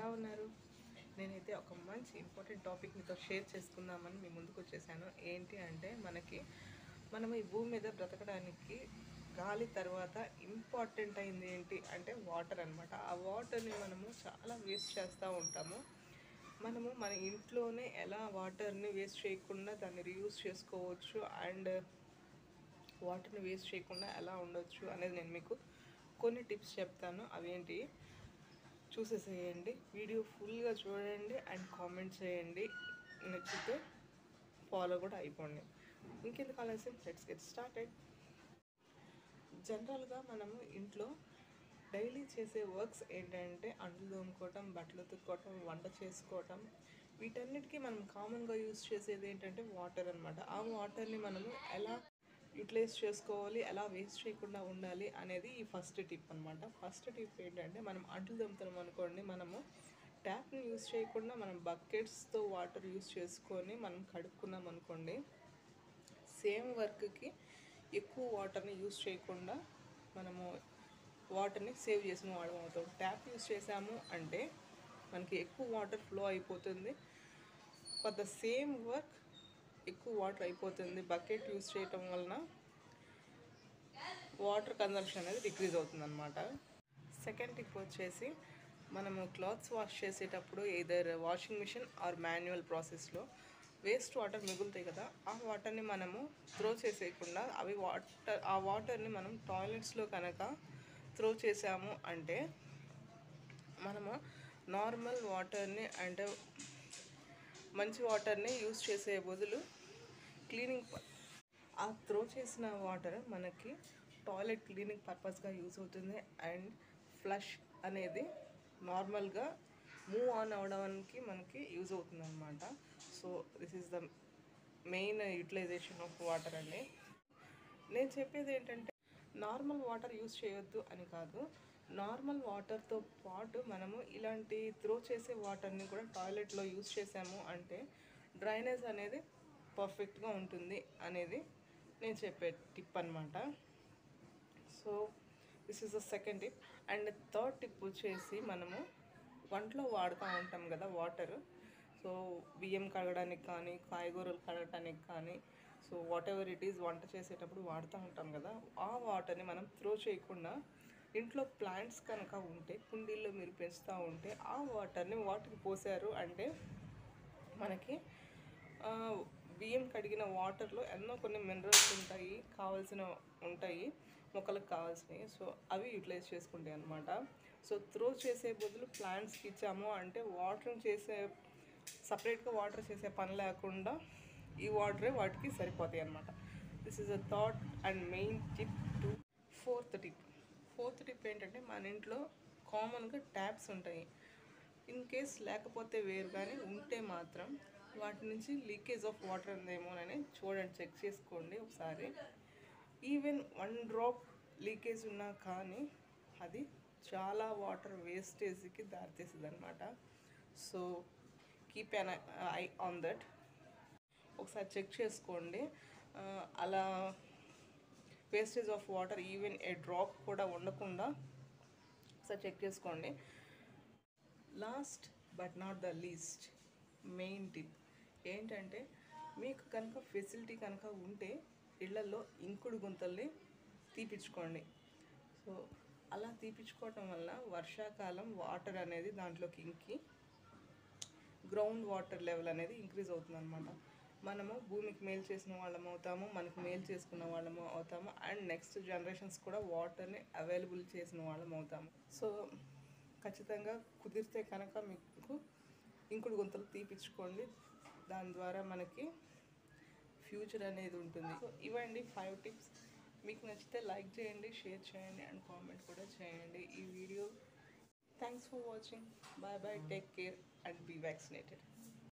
ఎలా ఉన్నారు నేనైతే ఒక మంచి ఇంపార్టెంట్ టాపిక్ మీతో షేర్ చేసుకుందామని మీ ముందుకు వచ్చేసాను ఏంటి అంటే మనకి మనం ఈ భూమి మీద బ్రతకడానికి గాలి తర్వాత ఇంపార్టెంట్ అయింది ఏంటి అంటే వాటర్ అన్నమాట ఆ వాటర్ని మనము చాలా వేస్ట్ చేస్తూ ఉంటాము మనము మన ఇంట్లోనే ఎలా వాటర్ని వేస్ట్ చేయకుండా దాన్ని రీయూజ్ చేసుకోవచ్చు అండ్ వాటర్ని వేస్ట్ చేయకుండా ఎలా ఉండొచ్చు అనేది నేను మీకు కొన్ని టిప్స్ చెప్తాను అవేంటి చూసేసేయండి వీడియో ఫుల్గా చూడండి అండ్ కామెంట్ చేయండి నచ్చితే ఫాలో కూడా అయిపోండి ఇంకెందుకు ఆలస్యం లెట్స్ గెట్ స్టార్టెడ్ జనరల్గా మనము ఇంట్లో డైలీ చేసే వర్క్స్ ఏంటంటే అంట్లు తోముకోవటం బట్టలు ఉతుక్కోవటం వంట చేసుకోవటం వీటన్నిటికీ మనం కామన్గా యూస్ చేసేది ఏంటంటే వాటర్ అనమాట ఆ వాటర్ని మనము ఎలా యూటిలైజ్ చేసుకోవాలి ఎలా వేస్ట్ చేయకుండా ఉండాలి అనేది ఈ ఫస్ట్ టిప్ అనమాట ఫస్ట్ టిప్ ఏంటంటే మనం అంట్లు తోముతున్నాం అనుకోండి మనము ట్యాప్ని యూస్ చేయకుండా మనం బకెట్స్తో వాటర్ యూస్ చేసుకొని మనం కడుక్కున్నాం అనుకోండి సేమ్ వర్క్కి ఎక్కువ వాటర్ని యూస్ చేయకుండా మనము వాటర్ని సేవ్ చేసిన వాళ్ళం అవుతాం ట్యాప్ యూస్ చేసాము అంటే మనకి ఎక్కువ వాటర్ ఫ్లో అయిపోతుంది ఫర్ ద సేమ్ వర్క్ ఎక్కువ వాటర్ అయిపోతుంది బకెట్ యూస్ చేయటం వలన వాటర్ కన్జంప్షన్ అనేది డిక్రీజ్ అవుతుంది అనమాట సెకండ్ టిప్ వచ్చేసి మనము క్లాత్స్ వాష్ చేసేటప్పుడు either washing machine or manual ప్రాసెస్లో వేస్ట్ వాటర్ మిగులుతాయి కదా ఆ వాటర్ని మనము త్రో చేసేయకుండా అవి వాటర్ ఆ వాటర్ని మనం టాయిలెట్స్లో కనుక త్రో చేసాము అంటే మనము నార్మల్ వాటర్ని అంటే మంచి వాటర్ని యూస్ చేసే బదులు క్లీనింగ్ ప- ఆ త్రో చేసిన వాటర్ మనకి టాయిలెట్ క్లీనింగ్ పర్పస్గా యూజ్ అవుతుంది అండ్ ఫ్లష్ అనేది నార్మల్గా మూవ్ ఆన్ అవడానికి మనకి యూజ్ అవుతుంది అనమాట so this is the main utilization of water అండి నేను చెప్పేది ఏంటంటే నార్మల్ వాటర్ యూస్ చేయొద్దు అని కాదు నార్మల్ వాటర్తో పాటు మనము ఇలాంటి త్రో చేసే వాటర్ని కూడా టాయిలెట్లో యూస్ చేసాము అంటే డ్రైనేజ్ అనేది పర్ఫెక్ట్గా ఉంటుంది అనేది నేను చెప్పే టిప్ అనమాట so this is the second tip and third tip వచ్చేసి మనము వంటలో వాడుతూ ఉంటాం కదా వాటర్ సో బియ్యం కడగడానికి కానీ కాయగూరలు కడగడానికి కానీ so whatever it is వంట చేసేటప్పుడు వాడుతూ ఉంటాం కదా ఆ వాటర్ని మనం త్రో చేయకుండా ఇంట్లో ప్లాంట్స్ కనుక ఉంటే కుండీల్లో మీరు పెంచుతూ ఉంటే ఆ వాటర్ని వాటికి పోసారు అంటే మనకి ఆ, బియ్యం కడిగిన వాటర్లో ఎన్నో కొన్ని మినరల్స్ ఉంటాయి కావాల్సిన ఉంటాయి మొక్కలకు కావాల్సినవి సో అవి యూటిలైజ్ చేసుకుంటాయి అనమాట సో త్రో చేసే బదులు ప్లాంట్స్కి ఇచ్చాము అంటే వాటర్ చేసే సపరేట్గా వాటర్ చేసే పని లేకుండా ఈ వాటరే వాటికి సరిపోతాయి అనమాట this is a thought and main tip to fourth tip fourth tip ఏంటంటే మన ఇంట్లో కామన్గా ట్యాప్స్ ఉంటాయి ఇన్ కేస్ లేకపోతే వేరు కానీ ఉంటే మాత్రం వాటి నుంచి లీకేజ్ ఆఫ్ వాటర్ ఉందేమోనని చూడండి చెక్ చేసుకోండి ఒకసారి ఈవెన్ వన్ డ్రాప్ లీకేజ్ ఉన్నా కానీ అది చాలా వాటర్ వేస్టేజ్కి దారితీస్తుంది అనమాట so keep an eye on that ఒకసారి చెక్ చేసుకోండి ఆ, అలా wastage of water even a drop కూడా ఉండకుండా ఒకసారి చెక్ చేసుకోండి last but not the least main tip ఏంటంటే మీకు కనుక ఫెసిలిటీ కనుక ఉంటే ఇళ్లలో ఇంకుడు గుంతల్ని తీపించుకోండి సో అలా తీపించుకోవటం వల్ల వర్షాకాలం వాటర్ అనేది దాంట్లోకి ఇంకి గ్రౌండ్ వాటర్ లెవెల్ అనేది ఇంక్రీజ్ అవుతుంది అనమాట మనము భూమికి మేలు చేసిన వాళ్ళం అవుతాము మనకి మేలు చేసుకున్న వాళ్ళము అవుతాము అండ్ నెక్స్ట్ జనరేషన్స్ కూడా వాటర్ని అవైలబుల్ చేసిన వాళ్ళం అవుతాము సో ఖచ్చితంగా కుదిరితే కనుక మీకు ఇంకుడు గుంతలు తీపించుకోండి దాని ద్వారా మనకి ఫ్యూచర్ అనేది ఉంటుంది సో ఇవ్వండి ఫైవ్ టిప్స్ మీకు నచ్చితే లైక్ చేయండి షేర్ చేయండి అండ్ కామెంట్ కూడా చేయండి ఈ video thanks for watching bye bye take care and be vaccinated